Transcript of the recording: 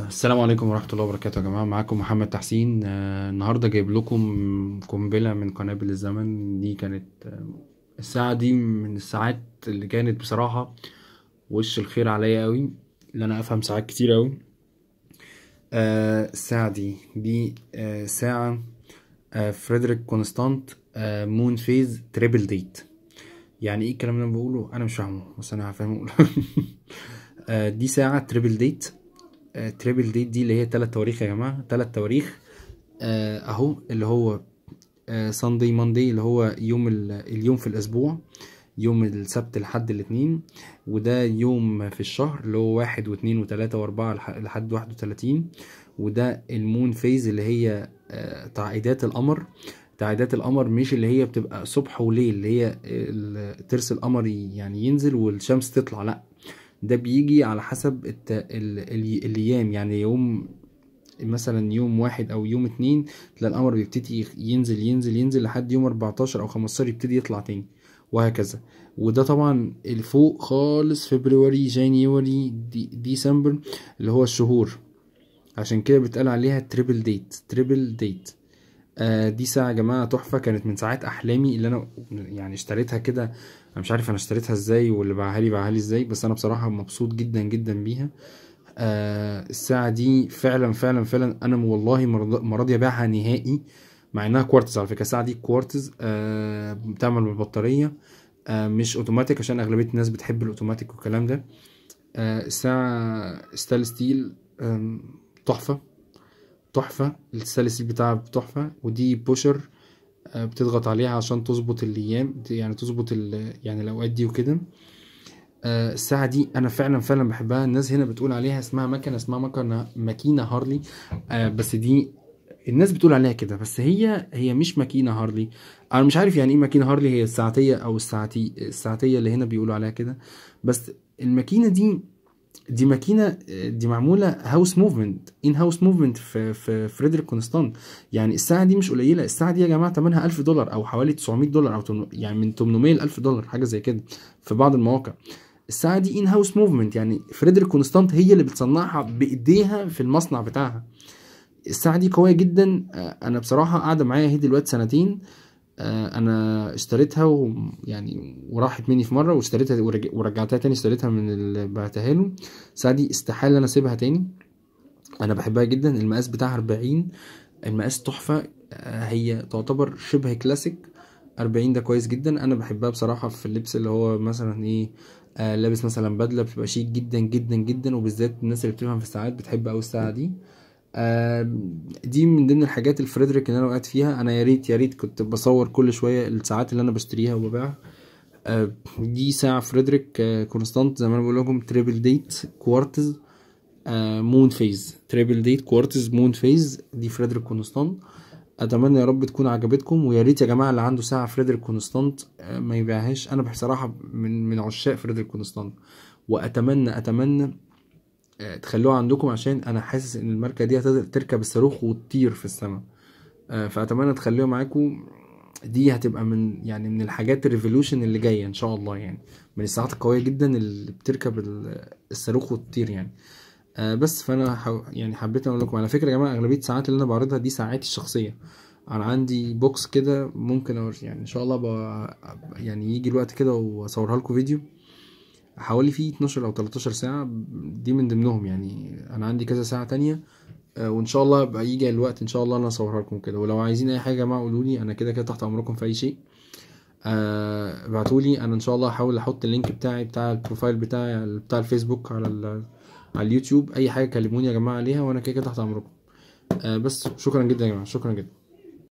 السلام عليكم ورحمة الله وبركاته يا جماعة معاكم محمد تحسين آه، النهاردة جايب لكم قنبلة من قنابل الزمن دي كانت آه، الساعة دي من الساعات اللي كانت بصراحة وش الخير عليا قوي اللي أنا أفهم ساعات كتير قوي آه، الساعة دي دي آه، ساعة آه، فريدريك كونستانت آه، مون فيز تريبل ديت يعني ايه الكلام اللي انا بقوله انا مش فاهمه بس انا هفهمه آه، دي ساعة تريبل ديت آه، تريبل ديت دي اللي هي تلات تواريخ يا جماعة تلات تواريخ آه، اهو اللي هو ساندي ماندي اللي هو يوم ال- اليوم في الاسبوع يوم السبت لحد الاثنين وده يوم في الشهر اللي هو واحد واثنين وثلاثة واربعة لح- لحد واحد وثلاثين وده المون فيز اللي هي آه، تعقيدات القمر تعقيدات القمر مش اللي هي بتبقى صبح وليل اللي هي ال- ترس القمر يعني ينزل والشمس تطلع لا ده بيجي على حسب الت... ال... ال... الايام يعني يوم مثلا يوم واحد او يوم اتنين تلاقي القمر بيبتدي يخ- ينزل ينزل ينزل لحد يوم 14 او 15 يبتدي يطلع تاني وهكذا وده طبعا الفوق خالص فبراير جانيوري دي... ديسمبر اللي هو الشهور عشان كده بيتقال عليها تريبل ديت تريبل ديت آه دي ساعة يا جماعة تحفة كانت من ساعات أحلامي اللي أنا يعني اشتريتها كده أنا مش عارف أنا اشتريتها إزاي واللي باعها لي باعها لي إزاي بس أنا بصراحة مبسوط جدا جدا بيها آه الساعة دي فعلا فعلا فعلا أنا والله مرض- ما راضي أبيعها نهائي مع إنها كوارتز على فكرة الساعة دي كوارتز آه بتعمل بالبطارية آه مش أوتوماتيك عشان أغلبية الناس بتحب الأوتوماتيك والكلام ده آه الساعة ستال ستيل آم، تحفة تحفة الستال ستيل بتاعها تحفة ودي بوشر آه، بتضغط عليها عشان تظبط الايام يعني تظبط ال- يعني الاوقات دي وكده آه، الساعة دي أنا فعلا فعلا بحبها الناس هنا بتقول عليها اسمها مكنة اسمها مكنة ماكينة هارلي آه، بس دي الناس بتقول عليها كده بس هي هي مش ماكينة هارلي أنا مش عارف يعني إيه ماكينة هارلي هي الساعتية أو الساعتي الساعتية اللي هنا بيقولوا عليها كده بس الماكينة دي دي ماكينة آه، دي معمولة هاوس موفمنت ان هاوس موفمنت في في فريدريك كونستانت يعني الساعة دي مش قليلة الساعة دي يا جماعة تمنها 1000 دولار أو حوالي 900 دولار أو تم- يعني من 800 ل 1000 دولار حاجة زي كده في بعض المواقع الساعة دي ان هاوس موفمنت يعني فريدريك كونستانت هي اللي بتصنعها بإيديها في المصنع بتاعها الساعة دي قوية جدا آه، أنا بصراحة قاعدة معايا اهي دلوقتي سنتين آه، أنا اشتريتها ويعني وراحت مني في مرة واشتريتها ورج- ورجعتها تاني اشتريتها من اللي بعتها له الساعة دي استحالة أنا أسيبها تاني انا بحبها جدا المقاس بتاعها 40 المقاس تحفه آه، هي تعتبر شبه كلاسيك 40 ده كويس جدا انا بحبها بصراحه في اللبس اللي هو مثلا ايه آه لابس مثلا بدله بتبقى شيك جدا جدا جدا وبالذات الناس اللي بتفهم في الساعات بتحب قوي الساعه دي آه دي من ضمن الحاجات الفريدريك اللي انا وقعت فيها انا يا ريت يا ريت كنت بصور كل شويه الساعات اللي انا بشتريها وببيعها آه دي ساعه فريدريك آه كونستانت زي ما انا بقول لكم تريبل ديت كوارتز مون فيز تريبل ديت كوارتز مون فيز دي فريدريك كونستانت اتمنى يا رب تكون عجبتكم ويا ريت يا جماعه اللي عنده ساعه فريدريك كونستانت آه، ما يبيعهاش انا بصراحه من من عشاق فريدريك كونستانت واتمنى اتمنى آه، تخلوها عندكم عشان انا حاسس ان الماركه دي هتقدر تركب الصاروخ وتطير في السماء آه، فاتمنى تخلوها معاكم دي هتبقى من يعني من الحاجات الريفولوشن اللي جايه ان شاء الله يعني من الساعات القويه جدا اللي بتركب ال- الصاروخ وتطير يعني آه بس فانا حو... يعني حبيت اقول لكم على فكره يا جماعه اغلبيه الساعات اللي انا بعرضها دي ساعاتي الشخصيه انا عندي بوكس كده ممكن أور... يعني ان شاء الله ب... يعني يجي الوقت كده واصورها لكم فيديو حوالي فيه 12 او 13 ساعه دي من ضمنهم يعني انا عندي كذا ساعه تانية آه، وان شاء الله بقى يجي الوقت ان شاء الله انا اصورها لكم كده ولو عايزين اي حاجه يا جماعه قولوا لي انا كده كده تحت امركم في اي شيء آه، ابعتوا لي انا ان شاء الله هحاول احط اللينك بتاعي بتاع البروفايل بتاعي بتاع الفيسبوك على ال... على اليوتيوب اي حاجه كلموني يا جماعه عليها وانا كده كده تحت امركم آه بس شكرا جدا يا جماعه شكرا جدا